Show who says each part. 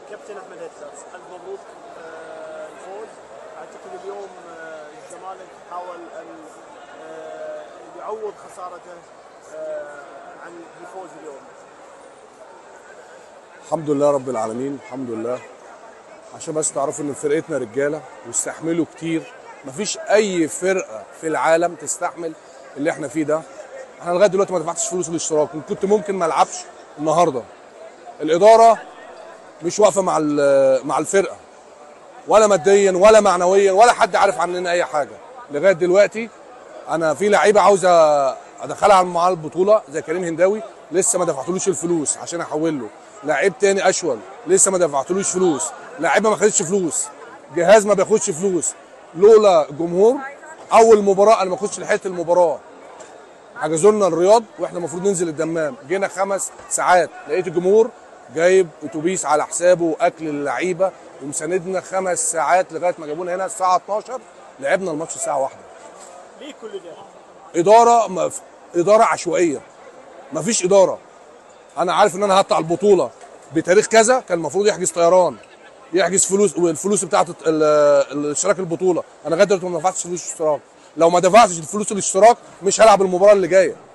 Speaker 1: كابتن احمد هتلر الف مبروك آه، الفوز اعتقد اليوم آه، الزمالك حاول ان آه، يعوض خسارته آه، عن الفوز اليوم
Speaker 2: الحمد لله رب العالمين الحمد لله عشان بس تعرفوا ان فرقتنا رجاله واستحملوا كتير مفيش اي فرقه في العالم تستحمل اللي احنا فيه ده احنا لغايه دلوقتي ما دفعتش فلوس الاشتراك كنت ممكن ما العبش النهارده الاداره مش واقفه مع ال- مع الفرقه ولا ماديا ولا معنويا ولا حد عارف عننا اي حاجه لغايه دلوقتي انا في لعيبه عاوزه ادخلها مع البطوله زي كريم هنداوي لسه ما دفعتلوش الفلوس عشان احول له لعيب تاني اشول لسه ما دفعتلوش فلوس لعيبه ما خدتش فلوس جهاز ما بياخدش فلوس لولا الجمهور اول مباراه انا ما كنتش لحقت المباراه حجزوا لنا الرياض واحنا المفروض ننزل الدمام جينا خمس ساعات لقيت الجمهور جايب اتوبيس على حسابه واكل اللعيبه ومساندنا خمس ساعات لغايه ما جابونا هنا الساعه 12 لعبنا الماتش الساعه واحدة
Speaker 1: ليه كل ده؟
Speaker 2: اداره ما اداره عشوائيه مفيش اداره انا عارف ان انا هطلع البطوله بتاريخ كذا كان المفروض يحجز طيران يحجز فلوس والفلوس بتاعت ال- الاشتراك البطوله انا لغايه دلوقتي ما دفعتش فلوس الاشتراك لو ما دفعتش الفلوس الاشتراك مش هلعب المباراه اللي جايه